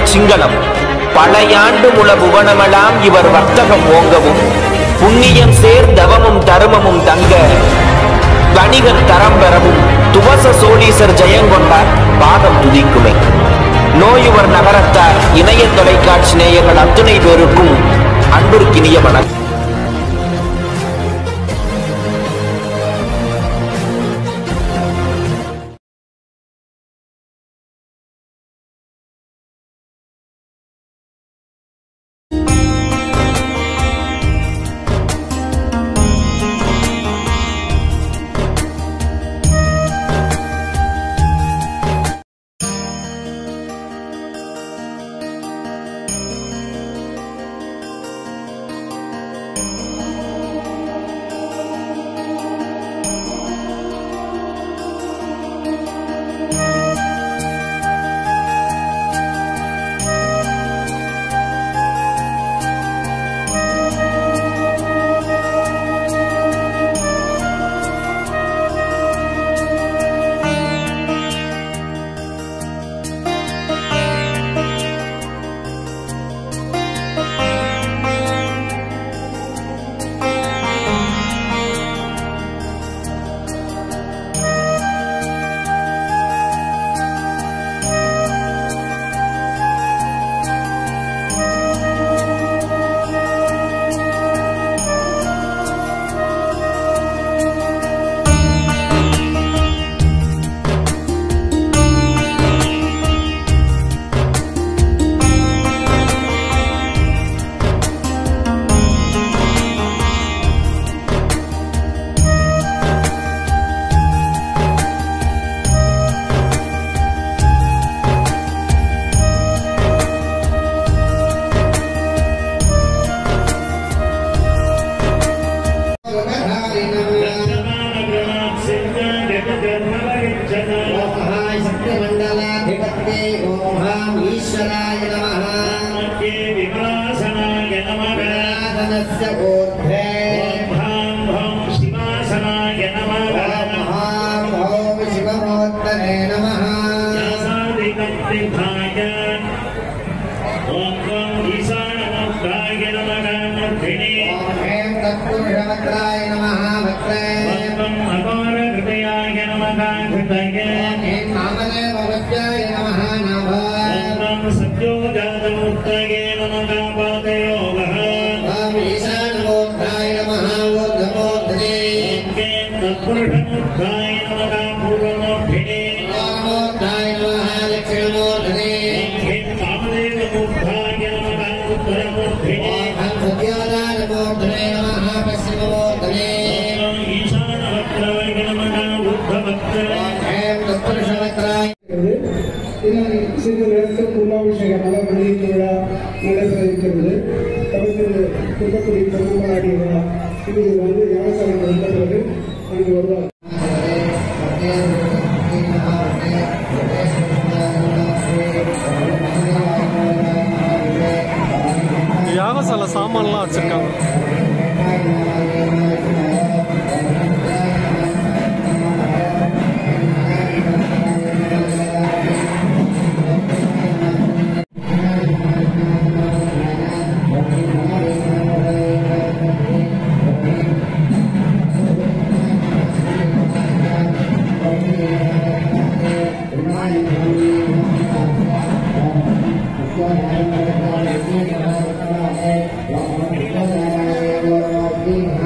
சிங்களம் பழையாண்டு முள புவனமெல்லாம் இவர் வர்த்தகம் ஓங்கவும் புண்ணியம் சேர் தவமும் தருமமும் தங்க வணிகர் தரம் பெறவும் துவச சோழீசர் ஜெயங்கொண்டார் பாதம் துதிக்குமே நோயுவர் நகரத்தார் இணைய தொலைக்காட்சி நேயர்கள் அத்துணை பேருக்கும் அன்பிற்கினிய வணக்கம் शक्तिमण्डलाधिपत्ये ॐ हां ईश्वराय नमः आसनस्य ऊर्ध्वे ॐ हां ॐ शिवमोत्तरे नमः ॐ ऐं तत्पुरुषवक्त्राय नमः वक्त्रे ऐं नामदेववत्याय नमः नाभ ॐ ईशानमूर्धाय नमः ऊर्ध्वमूर्धने वाममूर्धाय नमः दक्षिणमूर्धने ॐ सत्योदानमूर्धने नमः पश्चिममूर्धने ॐ तत्पुरुषवक्त्राय இன்னும் சிறிது நேரத்தில் கும்பாபிஷேக மலர் வெளியீட்டு விழா நடைபெற இருக்கிறது தொடர்ந்து கும்பக்குடி பெருமாடி விழா இது வந்து விவசாயம் வந்த பிறகு அங்கு வருவார் யாகசால சாமான்லாம் வச்சிருக்காங்க Thank you.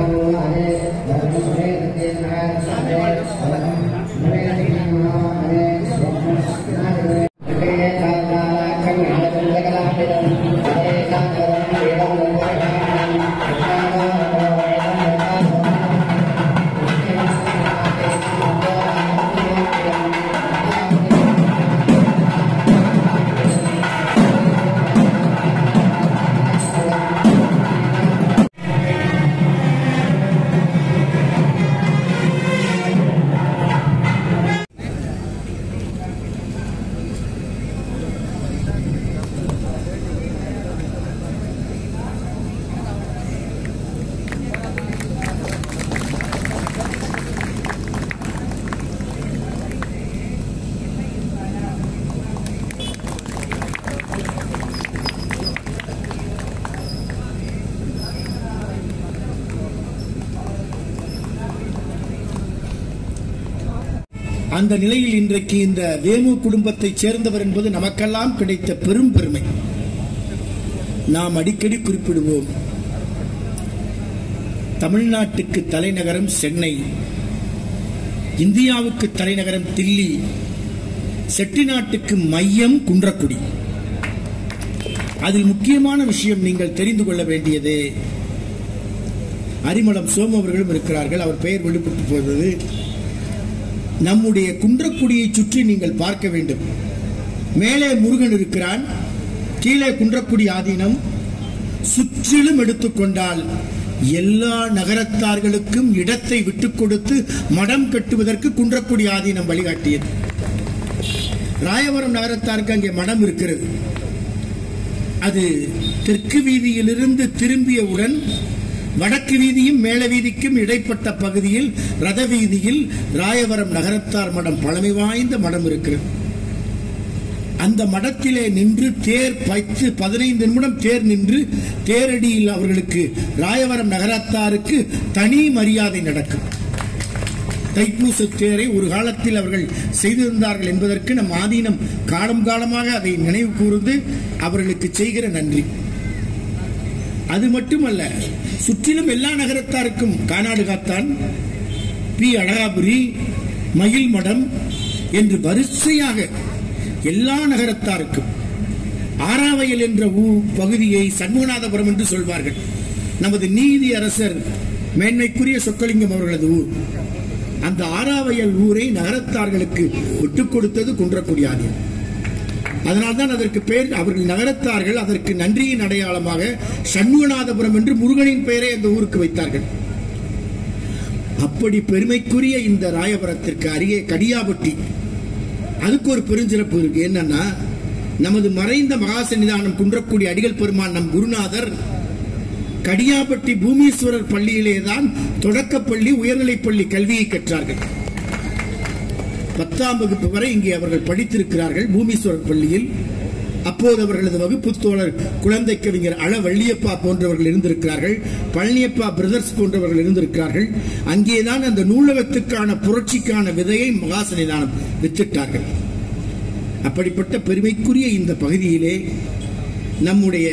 அந்த நிலையில் இன்றைக்கு இந்த வேணு குடும்பத்தைச் சேர்ந்தவர் என்பது நமக்கெல்லாம் கிடைத்த பெரும் பெருமை நாம் அடிக்கடி குறிப்பிடுவோம் தமிழ்நாட்டுக்கு தலைநகரம் சென்னை இந்தியாவுக்கு தலைநகரம் தில்லி செட்டிநாட்டுக்கு மையம் குன்றக்குடி அதில் முக்கியமான விஷயம் நீங்கள் தெரிந்து கொள்ள வேண்டியது அரிமளம் சோமு அவர்களும் இருக்கிறார்கள் அவர் பெயர் வெளிப்பட்டு போகிறது நம்முடைய குன்றக்குடியை சுற்றி நீங்கள் பார்க்க வேண்டும் மேலே முருகன் இருக்கிறான் கீழே குன்றக்குடி ஆதீனம் சுற்றிலும் எடுத்துக்கொண்டால் எல்லா நகரத்தார்களுக்கும் இடத்தை விட்டுக் கொடுத்து மடம் கட்டுவதற்கு குன்றக்குடி ஆதீனம் வழிகாட்டியது ராயவரம் நகரத்தாருக்கு அங்கே மடம் இருக்கிறது அது தெற்கு வீதியிலிருந்து திரும்பியவுடன் வடக்கு வீதியும் மேல வீதிக்கும் இடைப்பட்ட பகுதியில் ரத வீதியில் ராயவரம் நகரத்தார் மடம் பழமை வாய்ந்த மடம் இருக்கிறது அந்த மடத்திலே நின்று தேர் பத்து பதினைந்து நிமிடம் தேர் நின்று தேரடியில் அவர்களுக்கு ராயவரம் நகரத்தாருக்கு தனி மரியாதை நடக்கும் தைப்பூச தேரை ஒரு காலத்தில் அவர்கள் செய்திருந்தார்கள் என்பதற்கு நம் ஆதீனம் காலம் காலமாக அதை நினைவு கூர்ந்து அவர்களுக்கு செய்கிற நன்றி அது மட்டுமல்ல சுற்றிலும் எல்லா நகரத்தாருக்கும் கானாடு காத்தான் பி அழகாபுரி மயில் மடம் என்று வரிசையாக எல்லா நகரத்தாருக்கும் ஆறாவையல் என்ற ஊ- பகுதியை சண்முகநாதபுரம் என்று சொல்வார்கள் நமது நீதி அரசர் மேன்மைக்குரிய சொக்கலிங்கம் அவர்களது ஊர் அந்த ஆறாவையல் ஊரை நகரத்தார்களுக்கு விட்டுக் கொடுத்தது குன்றக்குடி ஆதீனம் அதனால்தான் அதற்கு பெயர் அவர்கள் நகரத்தார்கள் அதற்கு நன்றியின் அடையாளமாக சண்முகநாதபுரம் என்று முருகனின் பெயரை அந்த ஊருக்கு வைத்தார்கள் அப்படி பெருமைக்குரிய இந்த ராயபுரத்திற்கு அருகே கடியாபட்டி அதுக்கு ஒரு பெருஞ்சிறப்பு இருக்கு என்னன்னா நமது மறைந்த மகாசன்னிதானம் குன்றக்குடி அடிகள் பெருமான் நம் குருநாதர் கடியாபட்டி பூமீஸ்வரர் பள்ளியிலேதான் தொடக்கப்பள்ளி உயர்நிலைப்பள்ளி கல்வியை கற்றார்கள் பத்தாம் வகுப்பு வரை இங்கே அவர்கள் படித்திருக்கிறார்கள் பூமீஸ்வரர் பள்ளியில் அப்போது அவர்களது வகுப்பு தோழர் குழந்தை கவிஞர் அள வள்ளியப்பா போன்றவர்கள் இருந்திருக்கிறார்கள் பழனியப்பா பிரதர்ஸ் போன்றவர்கள் இருந்திருக்கிறார்கள் அங்கேதான் அந்த நூலகத்துக்கான புரட்சிக்கான விதையை மகாசனிதானம் வித்திட்டார்கள் அப்படிப்பட்ட பெருமைக்குரிய இந்த பகுதியிலே நம்முடைய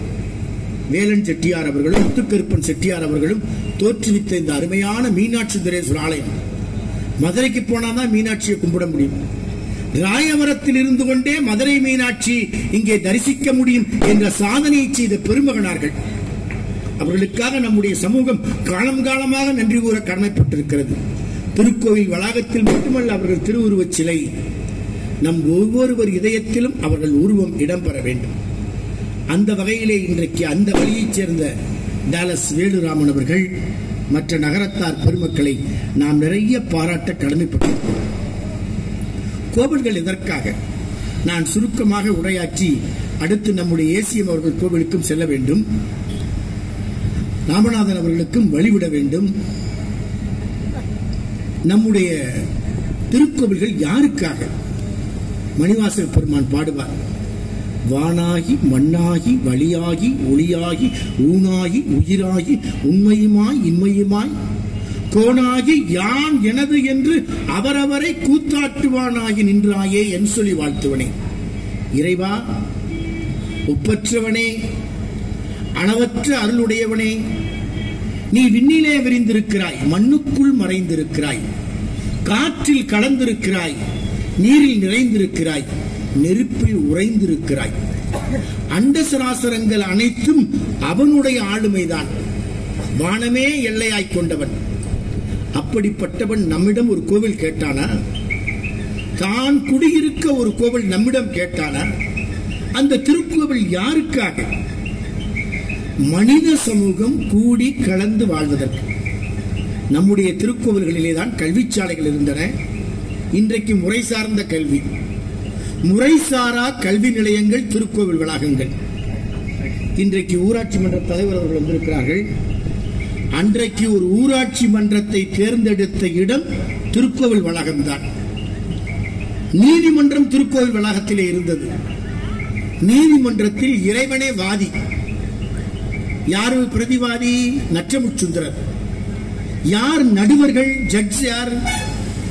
வேலன் செட்டியார் அவர்களும் முத்துக்கருப்பன் செட்டியார் அவர்களும் தோற்றுவித்த இந்த அருமையான மீனாட்சி சுந்தரேஸ்வரர் ஆலயம் மதுரைக்கு போனாதான் மீனாட்சியை கும்பிட முடியும் ராயவரத்தில் இருந்து கொண்டே மதுரை மீனாட்சி இங்கே தரிசிக்க முடியும் என்ற சாதனையை செய்த பெருமகனார்கள் அவர்களுக்காக நம்முடைய சமூகம் காலம் காலமாக நன்றி கூற கடமைப்பட்டிருக்கிறது திருக்கோவில் வளாகத்தில் மட்டுமல்ல அவர்கள் திருவுருவச் சிலை நம் ஒவ்வொருவர் இதயத்திலும் அவர்கள் உருவம் இடம்பெற வேண்டும் அந்த வகையிலே இன்றைக்கு அந்த வழியைச் சேர்ந்த டாலஸ் வேலுராமன் அவர்கள் மற்ற நகரத்தார் பெருமக்களை நாம் நிறைய பாராட்ட கடமைப்பட்டிருக்கிறோம் கோவில்கள் எதற்காக நான் சுருக்கமாக உரையாற்றி அடுத்து நம்முடைய ஏசியம் அவர்கள் கோவிலுக்கும் செல்ல வேண்டும் ராமநாதன் அவர்களுக்கும் வழிவிட வேண்டும் நம்முடைய திருக்கோவில்கள் யாருக்காக மணிவாசல் பெருமான் பாடுவார் வானாகி மண்ணாகி வழியாகி ஒளியாகி ஊனாகி உயிராகி உண்மையுமாய் இன்மையுமாய் கோணாகி யான் எனது என்று அவரவரை கூத்தாட்டுவானாகி நின்றாயே என் சொல்லி வாழ்த்துவனே இறைவா ஒப்பற்றவனே அளவற்ற அருளுடையவனே நீ விண்ணிலே விரிந்திருக்கிறாய் மண்ணுக்குள் மறைந்திருக்கிறாய் காற்றில் கலந்திருக்கிறாய் நீரில் நிறைந்திருக்கிறாய் நெருப்பில் உறைந்திருக்கிறாய் அண்ட சராசரங்கள் அனைத்தும் அவனுடைய ஆளுமைதான் வானமே எல்லையாய் கொண்டவன் அப்படிப்பட்டவன் நம்மிடம் ஒரு கோவில் கேட்டானா தான் குடியிருக்க ஒரு கோவில் நம்மிடம் கேட்டானா அந்த திருக்கோவில் யாருக்காக மனித சமூகம் கூடி கலந்து வாழ்வதற்கு நம்முடைய திருக்கோவில்களிலே தான் கல்விச்சாலைகள் இருந்தன இன்றைக்கு முறை சார்ந்த கல்வி முறைசாரா கல்வி நிலையங்கள் திருக்கோவில் வளாகங்கள் இன்றைக்கு ஊராட்சி மன்ற தலைவர் அவர்கள் வந்திருக்கிறார்கள் அன்றைக்கு ஒரு ஊராட்சி மன்றத்தை தேர்ந்தெடுத்த இடம் திருக்கோவில் வளாகம்தான் நீதிமன்றம் திருக்கோவில் வளாகத்திலே இருந்தது நீதிமன்றத்தில் இறைவனே வாதி யாரு பிரதிவாதி நற்றமுச்சுந்தரர் யார் நடுவர்கள் ஜட்ஜ் யார்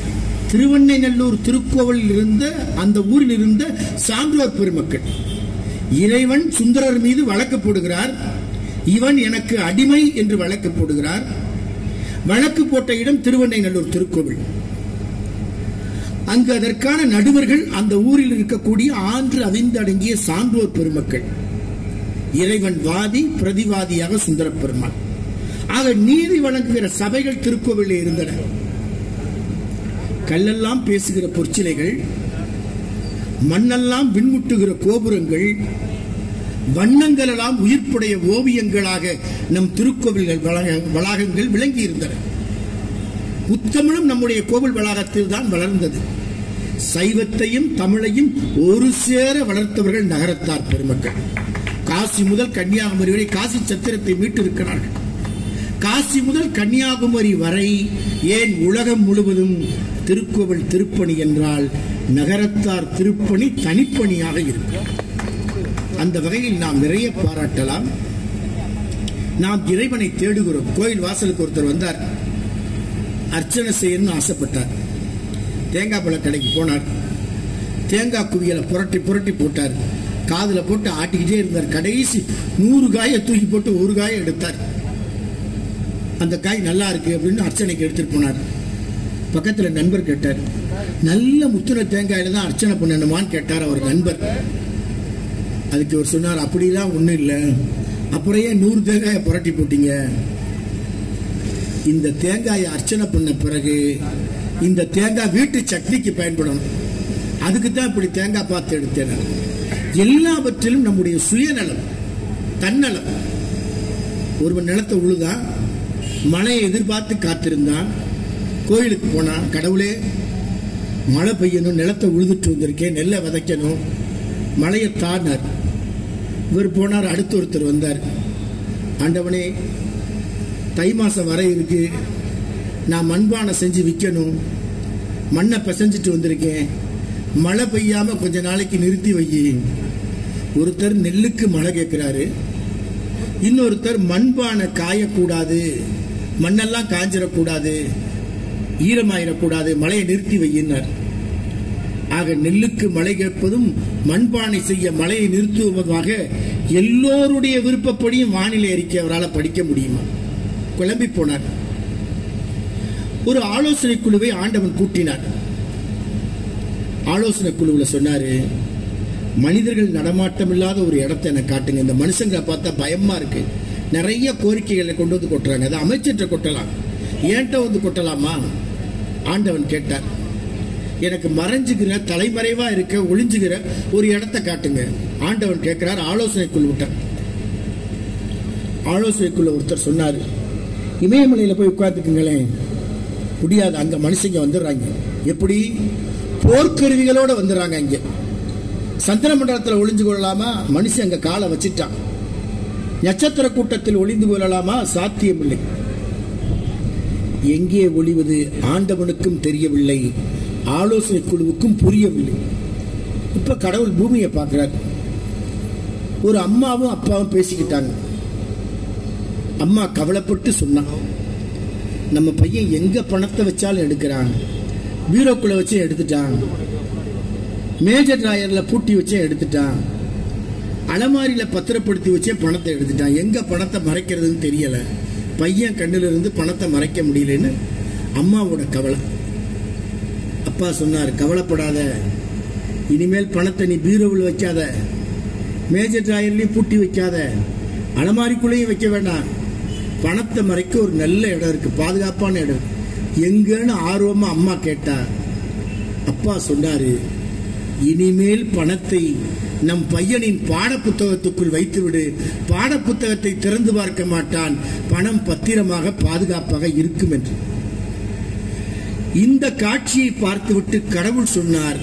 திருவண்ணைநல்லூர் திருக்கோவிலில் இருந்த அந்த ஊரில் இருந்த சான்றோர் பெருமக்கள் இறைவன் சுந்தரர் மீது வழக்கு போடுகிறார் இவன் எனக்கு அடிமை என்று வழக்கு போடுகிறார் வழக்கு போட்ட இடம் திருவண்ணைநல்லூர் திருக்கோவில் அங்கு அதற்கான நடுவர்கள் அந்த ஊரில் இருக்கக்கூடிய ஆன்று அவிந்தடங்கிய சான்றோர் பெருமக்கள் இறைவன் வாதி பிரதிவாதியாக சுந்தர பெருமாள் ஆக நீதி வழங்குகிற சபைகள் திருக்கோவிலில் இருந்தன கல்லெல்லாம் பேசுகிற பொற்சிலைகள் மண்ணெல்லாம் விண்முட்டுகிற கோபுரங்கள் வண்ணங்கள் எல்லாம் உயிர்ப்புடைய ஓவியங்களாக நம் திருக்கோவில்கள் வளாக- வளாகங்கள் விளங்கி இருந்தன புத்தமிழும் நம்முடைய கோவில் வளாகத்தில் தான் வளர்ந்தது சைவத்தையும் தமிழையும் ஒரு சேர வளர்த்தவர்கள் நகரத்தார் பெருமக்கள் காசி முதல் கன்னியாகுமரி வரை காசி சத்திரத்தை மீட்டிருக்கிறார்கள் காசி முதல் கன்னியாகுமரி வரை ஏன் உலகம் முழுவதும் திருக்கோவில் திருப்பணி என்றால் நகரத்தார் திருப்பணி தனிப்பணியாக இருக்கும் அந்த வகையில் நாம் நிறைய பாராட்டலாம் நாம் இறைவனை தேடுகிறோம் கோயில் வாசலுக்கு ஒருத்தர் வந்தார் அர்ச்சனை செய்யணும்னு ஆசைப்பட்டார் தேங்காய் பழ கடைக்கு போனார் தேங்காய் குவியலை புரட்டி புரட்டி போட்டார் காதுல போட்டு ஆட்டிக்கிட்டே இருந்தார் கடைசி நூறு காயை தூக்கி போட்டு ஒரு காயை எடுத்தார் அந்த காய் நல்லா இருக்கு அப்படின்னு அர்ச்சனைக்கு எடுத்துட்டு போனார் பக்கத்துல நண்பர் கேட்டார் நல்ல முத்துன தேங்காயில தான் அர்ச்சனை பண்ணணுமான்னு கேட்டார் அவர் நண்பர் அதுக்கு அவர் சொன்னார் அப்படிலாம் ஒண்ணும் இல்லை அப்புறம் ஏன் நூறு தேங்காயை புரட்டி போட்டீங்க இந்த தேங்காயை அர்ச்சனை பண்ண பிறகு இந்த தேங்காய் வீட்டு சட்னிக்கு பயன்படணும் அதுக்கு தான் இப்படி தேங்காய் பார்த்து எடுத்தேன் நான். எல்லாவற்றிலும் நம்முடைய சுயநலம் தன்னலம் ஒருவன் நிலத்தை உழுதான் மழையை எதிர்பார்த்து காத்திருந்தான் கோயிலுக்கு போனான் கடவுளே மழை பெய்யணும் நிலத்தை உழுதுட்டு வந்திருக்கேன் நெல்லை விதைக்கணும் மழையை தானார் இவர் போனார் அடுத்த ஒருத்தர் வந்தார் ஆண்டவனே தை மாசம் வர இருக்கு நான் மண்பானை செஞ்சு விற்கணும் மண்ணை பிசைஞ்சிட்டு வந்திருக்கேன் மழை பெய்யாம கொஞ்ச நாளைக்கு நிறுத்தி வை ஒருத்தர் நெல்லுக்கு மழை கேட்கிறாரு இன்னொருத்தர் மண்பானை காயக்கூடாது மண்ணெல்லாம் காஞ்சிடக்கூடாது ஈரமாயிடக்கூடாது மழையை நிறுத்தி வையினார் ஆக நெல்லுக்கு மழை கேட்பதும் மண்பானை செய்ய மழையை நிறுத்துவதாக எல்லோருடைய விருப்பப்படியும் வானிலை அறிக்கை அவரால் படிக்க முடியுமா குழம்பி போனார் ஒரு ஆலோசனை குழுவை ஆண்டவன் கூட்டினார் ஆலோசனை குழுவில் சொன்னாரு மனிதர்கள் நடமாட்டம் இல்லாத ஒரு இடத்தை எனக்கு காட்டுங்க இந்த மனுஷங்களை பார்த்தா பயமா இருக்கு நிறைய கோரிக்கைகளை கொண்டு வந்து கொட்டுறாங்க அதை அமைச்சர்கிட்ட கொட்டலாம் ஏன்ட்ட வந்து கொட்டலாமா ஆண்டவன் கேட்டார் எனக்கு மறைஞ்சுகிற தலைமறைவா இருக்க ஒளிஞ்சுகிற ஒரு இடத்தை காட்டுங்க ஆண்டவன் கேட்கிறார் ஆலோசனை குழு விட்டார் ஆலோசனைக்குள்ள ஒருத்தர் சொன்னாரு இமயமலையில போய் உட்கார்ந்துக்குங்களேன் முடியாது அங்க மனுஷங்க வந்துடுறாங்க எப்படி போர்க்கருவிகளோட வந்துடுறாங்க அங்க சந்திர மண்டலத்தில் ஒளிஞ்சு கொள்ளலாமா மனுஷன் அங்க காலை வச்சிட்டான் நட்சத்திர கூட்டத்தில் ஒளிந்து கொள்ளலாமா சாத்தியமில்லை எங்கே ஒளிவது ஆண்டவனுக்கும் தெரியவில்லை ஆலோசனை குழுவுக்கும் புரியவில்லை இப்ப கடவுள் பூமியை பார்க்கிறார் ஒரு அம்மாவும் அப்பாவும் பேசிக்கிட்டாங்க அம்மா கவலைப்பட்டு சொன்னான் நம்ம பையன் எங்க பணத்தை வச்சாலும் எடுக்கிறான் பீரோக்குள்ள வச்சு எடுத்துட்டான் மேஜர் டிராயர்ல பூட்டி வச்சே எடுத்துட்டான் அலமாரியில பத்திரப்படுத்தி வச்சே பணத்தை எடுத்துட்டான் எங்க பணத்தை மறைக்கிறதுன்னு தெரியல பையன் கண்ணுல இருந்து பணத்தை மறைக்க முடியலன்னு அம்மாவோட கவலை அப்பா சொன்னார் கவலைப்படாத இனிமேல் பணத்தை நீ பீரோவில் வைக்காத மேஜர் டிராயர்லயும் பூட்டி வைக்காத அலமாரிக்குள்ளேயும் வைக்க வேண்டாம் பணத்தை மறைக்க ஒரு நல்ல இடம் இருக்கு பாதுகாப்பான இடம் எங்கன்னு ஆர்வமா அம்மா கேட்டா அப்பா சொன்னாரு இனிமேல் பணத்தை நம் பையனின் பாட புத்தகத்துக்குள் வைத்துவிடு பாட புத்தகத்தை திறந்து பார்க்க மாட்டான் பணம் பத்திரமாக பாதுகாப்பாக இருக்கும் என்று இந்த காட்சியை பார்த்துவிட்டு கடவுள் சொன்னார்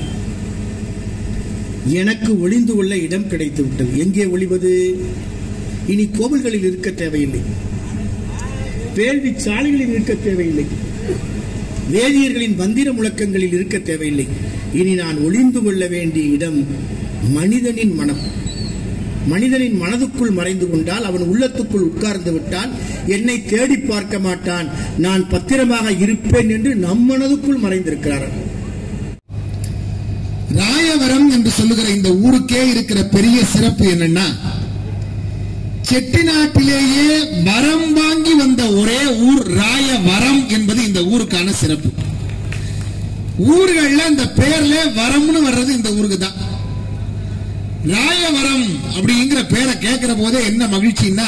எனக்கு ஒளிந்து கொள்ள இடம் கிடைத்து விட்டது எங்கே ஒளிவது இனி கோவில்களில் இருக்க தேவையில்லை வேள்வி சாலைகளில் இருக்க தேவையில்லை வேதியர்களின் மந்திர முழக்கங்களில் இருக்க தேவையில்லை இனி நான் ஒளிந்து கொள்ள வேண்டிய இடம் மனிதனின் மனம் மனிதனின் மனதுக்குள் மறைந்து கொண்டால் அவன் உள்ளத்துக்குள் உட்கார்ந்து விட்டால் என்னை தேடி பார்க்க மாட்டான் நான் பத்திரமாக இருப்பேன் என்று நம் மனதுக்குள் மறைந்திருக்கிறார் ராயவரம் என்று சொல்லுகிற இந்த ஊருக்கே இருக்கிற பெரிய சிறப்பு என்னன்னா செட்டிநாட்டிலேயே வரம் வாங்கி வந்த ஒரே ஊர் ராயவரம் என்பது இந்த ஊருக்கான சிறப்பு ஊர்கள்ல இந்த பேர்ல வரம்னு வர்றது இந்த ஊருக்கு தான் ராயவரம் அப்படிங்கிற பேரை கேட்கிற போதே என்ன மகிழ்ச்சின்னா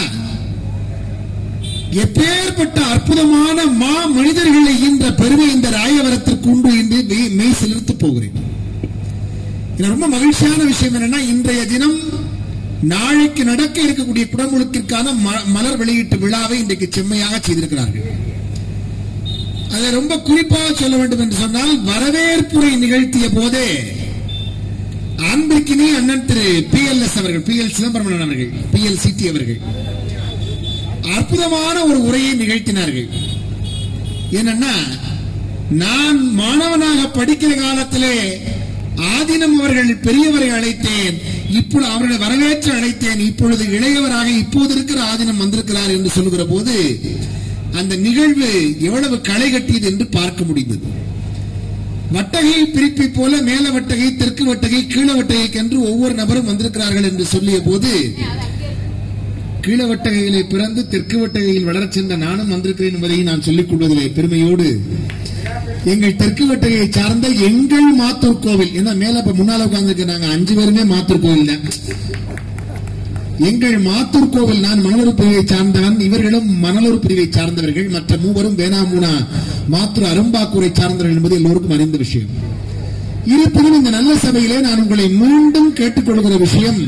எப்பேற்பட்ட அற்புதமான மா மனிதர்களை ஈன்ற பெருமை இந்த ராயவரத்திற்கு உண்டு என்று மெய்- மெய் சிலிர்த்து போகிறேன் இது ரொம்ப மகிழ்ச்சியான விஷயம் என்னன்னா இன்றைய தினம் நாளைக்கு நடக்க இருக்கக்கூடிய குடமுழுக்கிற்கான ம- மலர் வெளியீட்டு விழாவை இன்றைக்கு செம்மையாக செய்திருக்கிறார்கள் அதை ரொம்ப குறிப்பாக சொல்ல வேண்டும் என்று சொன்னால் வரவேற்புரை நிகழ்த்திய போதே அன்பிற்கினி அண்ணன் திரு பி எல் எஸ் அவர்கள் பி எல் சிதம்பரமணன் அவர்கள் பி எல் சிடி அவர்கள் அற்புதமான ஒரு உரையை நிகழ்த்தினார்கள் என்னன்னா நான் மாணவனாக படிக்கிற காலத்திலே ஆதினம் அவர்கள் பெரியவரை அழைத்தேன் இப்பொழுது அவர்களை வரவேற்று அழைத்தேன் இப்பொழுது இளையவராக இப்போது இருக்கிற ஆதினம் வந்திருக்கிறார் என்று சொல்லுகிற போது அந்த நிகழ்வு எவ்வளவு களை கட்டியது என்று பார்க்க முடிந்தது வட்டகை பிரிப்பை போல மேல வட்டகை தெற்கு வட்டகை கீழ வட்டகைக்கு என்று ஒவ்வொரு நபரும் வந்திருக்கிறார்கள் என்று சொல்லிய போது கீழ வட்டகையிலே பிறந்து தெற்கு வட்டகையில் வளரச் சென்ற நானும் வந்திருக்கிறேன் என்பதை நான் சொல்லிக் கொள்வதிலே பெருமையோடு எங்கள் தெற்கு வட்டகையை சார்ந்த எங்கள் மாத்தூர் கோவில் ஏன்னா மேல இப்ப முன்னால உட்கார்ந்துருக்க நாங்க அஞ்சு பேருமே மாத்தூர் கோவில் தான் எங்கள் மாத்தூர் கோவில் நான் மணலூர் பிரிவை சார்ந்தவன் இவர்களும் மணலூர் பிரிவை சார்ந்தவர்கள் மற்ற மூவரும் வேணாமூனா மாத்தூர் அரும்பாக்கூரை சார்ந்தவர்கள் என்பது எல்லோருக்கும் அறிந்த விஷயம் இருப்பினும் இந்த நல்ல சபையிலே நான் உங்களை மீண்டும் கேட்டுக்கொள்கிற விஷயம்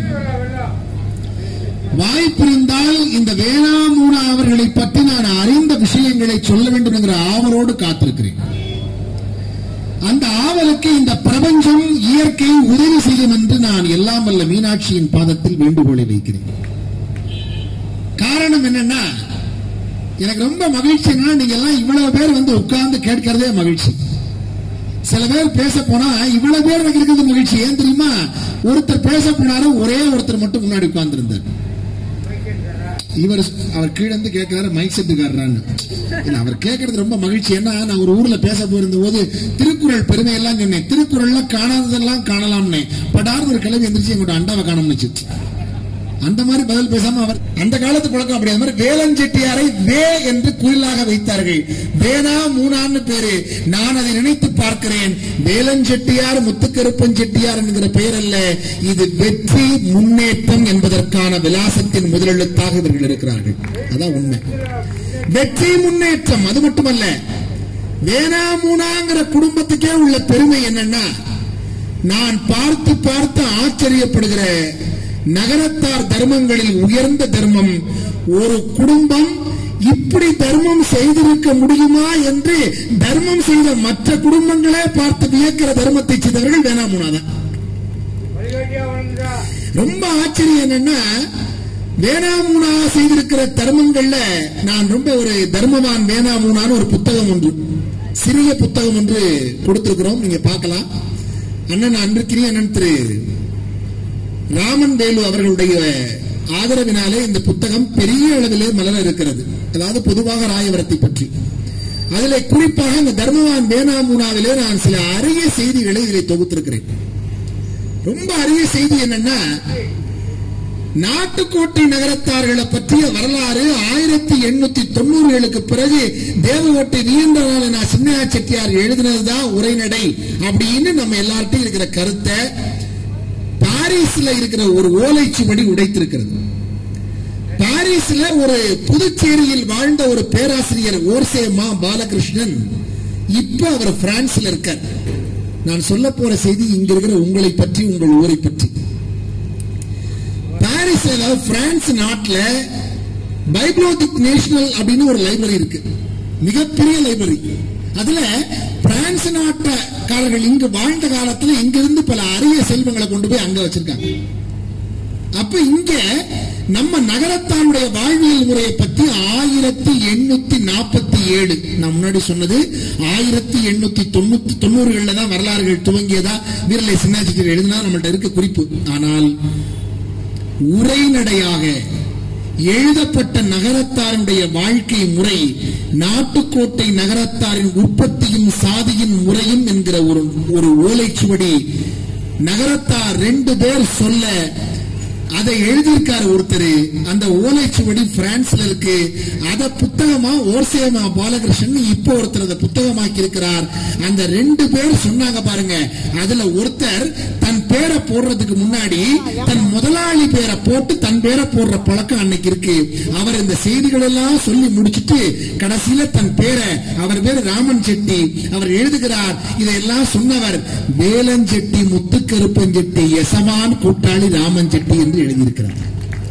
வாய்ப்பிருந்தால் இந்த வேணாமூனா அவர்களை பற்றி நான் அறிந்த விஷயங்களை சொல்ல வேண்டும் என்கிற ஆவலோடு காத்திருக்கிறேன் அந்த ஆவலுக்கு இந்த பிரபஞ்சம் இயற்கை உதவி செய்யும் என்று நான் எல்லாம் வல்ல மீனாட்சியின் பாதத்தில் வேண்டுகோளை வைக்கிறேன் காரணம் என்னன்னா எனக்கு ரொம்ப மகிழ்ச்சி என்னன்னா நீங்க எல்லாம் இவ்வளவு பேர் வந்து உட்கார்ந்து கேட்கிறதே மகிழ்ச்சி சில பேர் பேச போனா இவ்வளவு பேர் எனக்கு இருக்கிறது மகிழ்ச்சி ஏன் தெரியுமா ஒருத்தர் பேச போனாரு ஒரே ஒருத்தர் மட்டும் முன்னாடி உட்கார்ந்து இருந்தார் இவர் அவர் கீழ இருந்து கேட்கிறாரு மைக் செட்டுக்காரரான்னு இல்ல அவர் கேட்கறது ரொம்ப மகிழ்ச்சி ஏன்னா நான் ஒரு ஊர்ல பேச போயிருந்த போது திருக்குறள் பெருமை எல்லாம் சொன்னேன் திருக்குறள்ல காணாததெல்லாம் காணலாம்னே படார்னு ஒரு கிளவி எந்திரிச்சு எங்களோட அண்டாவை காணோம்னுச்சு அந்த மாதிரி பதில் பேசாம அவர் அந்த காலத்து பழக்கம் அப்படி அந்த மாதிரி வேலன் செட்டியாரை வே என்று குயிலாக வைத்தார்கள் வேணா மூணான்னு பேரு நான் அதை நினைத்து பார்க்கிறேன் வேலன் செட்டியார் முத்துக்கருப்பன் செட்டியார் என்கிற பெயர் அல்ல இது வெற்றி முன்னேற்றம் என்பதற்கான விலாசத்தின் முதலெழுத்தாக இவர்கள் இருக்கிறார்கள் அதான் உண்மை வெற்றி முன்னேற்றம் அது மட்டுமல்ல வேணா மூணாங்கிற குடும்பத்துக்கே உள்ள பெருமை என்னன்னா நான் பார்த்து பார்த்து ஆச்சரியப்படுகிற நகரத்தார் தர்மங்களில் உயர்ந்த தர்மம் ஒரு குடும்பம் இப்படி தர்மம் செய்திருக்க முடியுமா என்று தர்மம் செய்த மற்ற குடும்பங்களே பார்த்து வியக்கிற தர்மத்தை செய்தவர்கள் வேணாமுனாதான் ரொம்ப ஆச்சரியம் என்னன்னா வேணாமூனா செய்திருக்கிற தர்மங்கள்ல நான் ரொம்ப ஒரு தர்மவான் வேணாமூனான்னு ஒரு புத்தகம் ஒன்று சிறிய புத்தகம் ஒன்று கொடுத்திருக்கிறோம் நீங்க பார்க்கலாம் அண்ணன் அன்பிற்கினிய அண்ணன் திரு ராமன் வேலு அவர்களுடைய ஆதரவினாலே இந்த புத்தகம் பெரிய அளவிலே மலர இருக்கிறது அதாவது பொதுவாக ராயவரத்தை பற்றி அதிலே குறிப்பாக இந்த தர்மவான் வேணாமூனாவிலே நான் சில அரிய செய்திகளை இதிலே தொகுத்திருக்கிறேன் ரொம்ப அரிய செய்தி என்னன்னா நாட்டுக்கோட்டை நகரத்தார்களை பற்றிய வரலாறு ஆயிரத்தி எண்ணூத்தி தொண்ணூறுகளுக்கு பிறகு தேவகோட்டை நீண்டநாள் நான் சின்னையா செட்டியார் எழுதினதுதான் உரைநடை அப்படின்னு நம்ம எல்லார்ட்டையும் இருக்கிற கருத்தை பாரிஸ்ல இருக்கிற ஒரு ஓலைச்சுவடி உடைத்திருக்கிறது பாரிஸ்ல ஒரு புதுச்சேரியில் வாழ்ந்த ஒரு பேராசிரியர் ஓர்சே மா பாலகிருஷ்ணன் இப்ப அவர் பிரான்ஸ்ல இருக்கார் நான் சொல்ல போற செய்தி இங்க இருக்கிற உங்களை பற்றி உங்கள் ஊரை பற்றி பாரிஸ்ல அதாவது பிரான்ஸ் நாட்டுல பைப்ளோதிக் நேஷனல் அப்படின்னு ஒரு லைப்ரரி இருக்கு மிகப்பெரிய லைப்ரரி அதுல பிரான்ஸ் நாட்டுக்காரர்கள் இங்கு வாழ்ந்த காலத்துல இங்கிருந்து பல அரிய செல்வங்களை கொண்டு போய் அங்க வச்சிருக்காங்க அப்ப இங்க நம்ம நகரத்தாருடைய வாழ்வியல் முறையை பத்தி ஆயிரத்தி எண்ணூத்தி நாற்பத்தி ஏழு நான் முன்னாடி சொன்னது ஆயிரத்தி எண்ணூத்தி தொண்ணூத்தி தொண்ணூறுகள்ல தான் வரலாறுகள் துவங்கியதா வீரலை சின்னாச்சிக்கர் எழுதினா நம்மள்ட்ட இருக்க குறிப்பு ஆனால் உரைநடையாக எழுதப்பட்ட நகரத்தாருடைய வாழ்க்கை முறை நாட்டுக்கோட்டை நகரத்தாரின் உற்பத்தியும் சாதியின் முறையும் என்கிற ஒரு ஒரு ஓலைச்சுவடி நகரத்தார் ரெண்டு பேர் சொல்ல அதை எழுதியிருக்காரு ஒருத்தர் அந்த ஓலைச்சுவடி பிரான்ஸ்ல இருக்கு அத புத்தகமா ஓர்சேமா பாலகிருஷ்ணன் இப்போ ஒருத்தர் அதை புத்தகமாக்கி இருக்கிறார் அந்த ரெண்டு பேர் சொன்னாங்க பாருங்க அதுல ஒருத்தர் தன் பேரை போடுறதுக்கு முன்னாடி தன் முதலாளி பேரை போட்டு தன் பேரை போடுற பழக்கம் அன்னைக்கு இருக்கு அவர் இந்த செய்திகள் எல்லாம் சொல்லி முடிச்சிட்டு கடைசியில தன் பேரை அவர் பேர் ராமன் செட்டி அவர் எழுதுகிறார் இதையெல்லாம் சொன்னவர் வேலன் செட்டி முத்துக்கருப்பன் செட்டி எசமான் கூட்டாளி ராமன் செட்டி என்று எழுதியிருக்கிறார்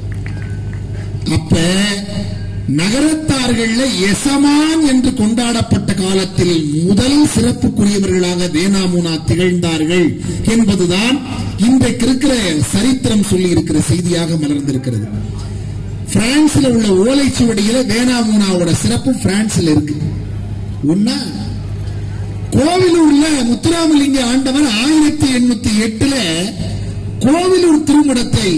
அப்ப நகரத்தார்கள்ல எசமான் என்று கொண்டாடப்பட்ட காலத்தில் முதல் சிறப்புக்குரியவர்களாக வேணாமுனா திகழ்ந்தார்கள் என்பதுதான் இன்றைக்கு இருக்கிற சரித்திரம் சொல்லி இருக்கிற செய்தியாக மலர்ந்திருக்கிறது பிரான்ஸ்ல உள்ள ஓலைச்சுவடியில வேணாமுனாவோட சிறப்பு பிரான்ஸ்ல இருக்கு ஒன்னா கோவிலூர்ல முத்துராமலிங்க ஆண்டவர் ஆயிரத்தி எண்ணூத்தி எட்டுல கோவிலூர் திருமணத்தை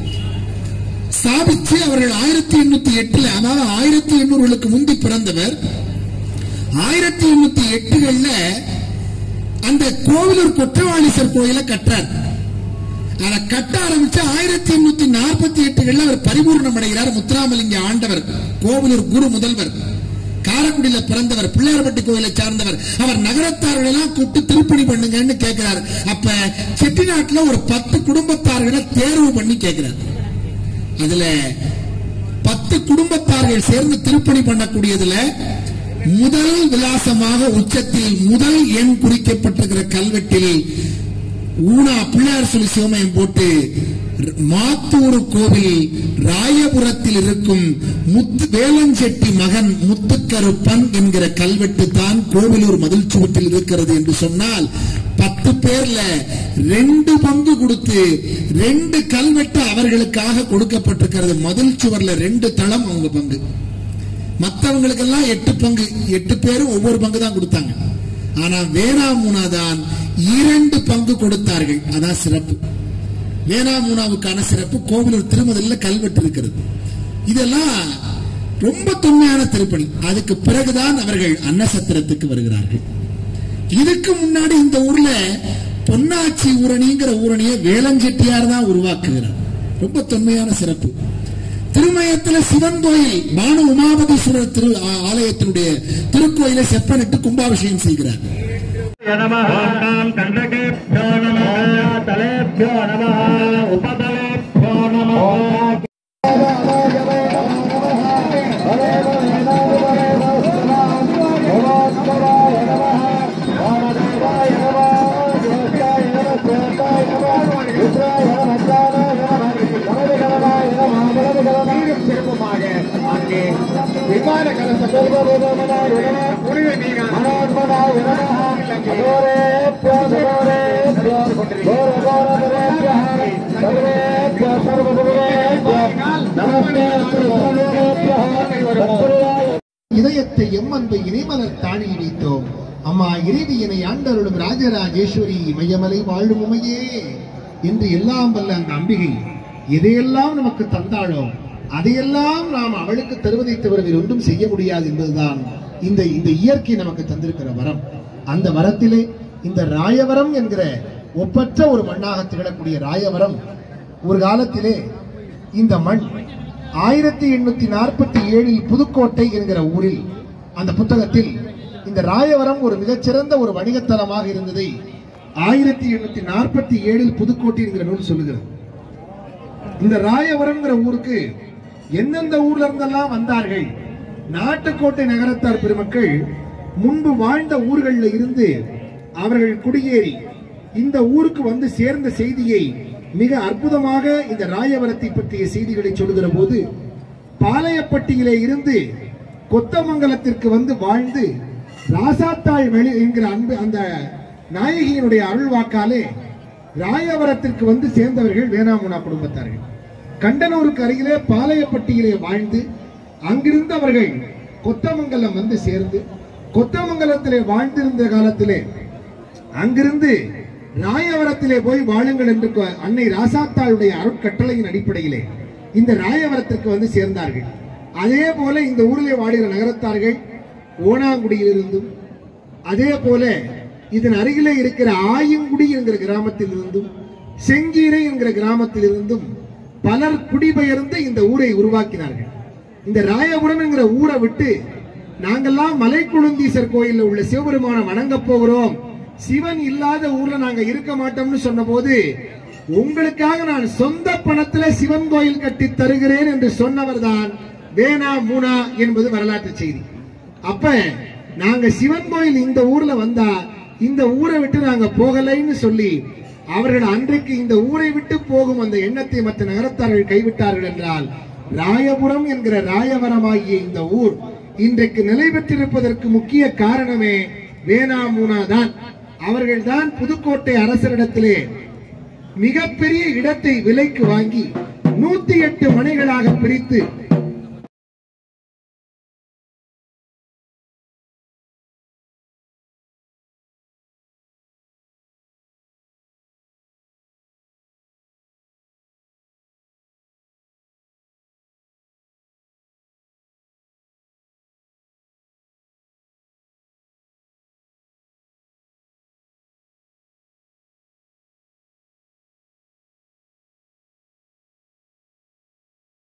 ஸ்தாபிச்சு அவர்கள் ஆயிரத்தி எண்ணூத்தி எட்டுல அதாவது ஆயிரத்தி எண்ணூறுகளுக்கு முந்தி பிறந்தவர் ஆயிரத்தி எண்ணூத்தி எட்டுகள்ல அந்த கோவிலூர் கொற்றவாளீசர் கோயிலை கட்டுறார் அதை கட்ட ஆரம்பிச்சு ஆயிரத்தி எண்ணூத்தி நாற்பத்தி எட்டுகள்ல அவர் பரிபூர்ணம் அடைகிறார் முத்துராமலிங்க ஆண்டவர் கோவிலூர் குரு முதல்வர் காரக்குடியில பிறந்தவர் பிள்ளையார்பட்டி கோயிலை சார்ந்தவர் அவர் நகரத்தார்கள் எல்லாம் கூப்பிட்டு திருப்பணி பண்ணுங்கன்னு கேட்கிறார் அப்ப செட்டிநாட்டுல ஒரு பத்து குடும்பத்தார்களை தேர்வு பண்ணி கேட்கிறார் அதுல பத்து குடும்பத்தார்கள் சேர்ந்து திருப்பணி பண்ணக்கூடியதுல முதல் விலாசமாக உச்சத்தில் முதல் எண் குறிக்கப்பட்டிருக்கிற கல்வெட்டில் ஊனா பிள்ளையார் சொல்லி சிவமயம் போட்டு மாத்தூர் கோவில் ராயபுரத்தில் இருக்கும் முத்து வேலஞ்செட்டி மகன் முத்துக்கருப்பன் என்கிற கல்வெட்டு தான் கோவிலூர் மதில் சுவற்றில் இருக்கிறது என்று சொன்னால் பத்து பேர்ல ரெண்டு பங்கு கொடுத்து ரெண்டு கல்வெட்டு அவர்களுக்காக கொடுக்கப்பட்டிருக்கிறது மதில் சுவர்ல ரெண்டு தளம் அவங்க பங்கு மற்றவங்களுக்கெல்லாம் எட்டு பங்கு எட்டு பேரும் ஒவ்வொரு பங்கு தான் கொடுத்தாங்க ஆனா வேணாமுனா தான் இரண்டு பங்கு கொடுத்தார்கள் அதான் சிறப்பு வேணாமுனாவுக்கான சிறப்பு கோவிலூர் திருமதில கல்வெட்டு இருக்கிறது இதெல்லாம் ரொம்ப தொன்மையான திருப்பணி அதுக்கு பிறகுதான் அவர்கள் அன்னசத்திரத்துக்கு வருகிறார்கள் இதுக்கு முன்னாடி இந்த ஊர்ல பொன்னாச்சி ஊரணிங்கிற ஊரணியை வேளஞ்செட்டியார் தான் உருவாக்குகிறார் ரொம்ப தொன்மையான சிறப்பு திருமயத்துல சிவன் கோயில் பானு உமாபதீஸ்வரர் திரு ஆ- ஆலயத்தினுடைய திருக்கோயிலை செப்பனிட்டு கும்பாபிஷேகம் செய்கிறார் கண்டகேभ्यो नमः तलेभ्यो नमः उपतलेभ्यो नमः விமான கலச இதயத்தை எம்மன்பை இறைமலர் தாணில் வைத்தோம் அம்மா இறைவியனை ஆண்டருளும் ராஜராஜேஸ்வரி மையமலை வாழும் உமையே என்று எல்லாம் வல்ல அந்த அம்பிகை எதையெல்லாம் நமக்கு தந்தாளோ அதையெல்லாம் நாம் அவளுக்கு தருவதை தவிர வேறு ஒன்றும் செய்ய முடியாது என்பதுதான் இந்த இந்த இயற்கை நமக்கு தந்திருக்கிற வரம் அந்த வரத்திலே இந்த ராயவரம் என்கிற ஒப்பற்ற ஒரு மண்ணாக திகழக்கூடிய ராயவரம் ஒரு காலத்திலே இந்த மண் ஆயிரத்தி எண்ணூத்தி நாற்பத்தி ஏழில் புதுக்கோட்டை என்கிற ஊரில் அந்த புத்தகத்தில் இந்த ராயவரம் ஒரு மிகச்சிறந்த ஒரு வணிகத்தலமாக இருந்ததை ஆயிரத்தி எண்ணூத்தி நாற்பத்தி ஏழில் புதுக்கோட்டை என்கிற நூல் சொல்லுகிறது இந்த ராயவரம்ங்கிற ஊருக்கு எந்தெந்த ஊர்ல இருந்தெல்லாம் வந்தார்கள் நாட்டுக்கோட்டை நகரத்தார் பெருமக்கள் முன்பு வாழ்ந்த ஊர்களில் இருந்து அவர்கள் குடியேறி இந்த ஊருக்கு வந்து சேர்ந்த செய்தியை மிக அற்புதமாக இந்த ராயவரத்தை பற்றிய செய்திகளை சொல்லுகிற போது பாளையப்பட்டியிலே இருந்து கொத்தமங்கலத்திற்கு வந்து வாழ்ந்து ராசாத்தாள் வெளி என்கிற அன்பு அந்த நாயகியினுடைய அருள் வாக்காலே ராயவரத்திற்கு வந்து சேர்ந்தவர்கள் வேணாமுனா குடும்பத்தார்கள் கண்டனூருக்கு அருகிலே பாளையப்பட்டியிலே வாழ்ந்து அங்கிருந்து அவர்கள் கொத்தமங்கலம் வந்து சேர்ந்து கொத்தமங்கலத்திலே வாழ்ந்திருந்த காலத்திலே அங்கிருந்து ராயவரத்திலே போய் வாழுங்கள் என்று க- அன்னை ராசாத்தாளுடைய அருட்கட்டளையின் அடிப்படையிலே இந்த ராயவரத்திற்கு வந்து சேர்ந்தார்கள் அதே போல இந்த ஊரிலே வாழுகிற நகரத்தார்கள் ஓனாங்குடியிலிருந்தும் அதே போல இதன் அருகிலே இருக்கிற ஆயங்குடி என்கிற கிராமத்தில் இருந்தும் செங்கீரை என்கிற கிராமத்தில் இருந்தும் பலர் குடிபெயர்ந்து இந்த ஊரை உருவாக்கினார்கள் இந்த ராயபுரம் என்கிற ஊரை விட்டு நாங்கெல்லாம் மலைக்குழுந்தீசர் கோயில்ல உள்ள சிவபெருமானை வணங்க போகிறோம் சிவன் இல்லாத ஊர்ல நாங்க இருக்க மாட்டோம்னு சொன்னபோது உங்களுக்காக நான் சொந்த பணத்துல சிவன் கோயில் கட்டி தருகிறேன் என்று சொன்னவர்தான் வேணா மூனா என்பது வரலாற்று செய்தி அப்ப நாங்க சிவன் கோயில் இந்த ஊர்ல வந்தா இந்த ஊரை விட்டு நாங்க போகலைன்னு சொல்லி அவர்கள் அன்றைக்கு இந்த ஊரை விட்டு போகும் அந்த எண்ணத்தை மற்ற நகரத்தார்கள் கைவிட்டார்கள் என்றால் ராயபுரம் என்கிற ராயவரமாகிய இந்த ஊர் இன்றைக்கு நிலை பெற்றிருப்பதற்கு முக்கிய காரணமே வேணாமூனா தான் அவர்கள்தான் புதுக்கோட்டை அரசரிடத்திலே மிகப்பெரிய இடத்தை விலைக்கு வாங்கி நூத்தி எட்டு மனைகளாக பிரித்து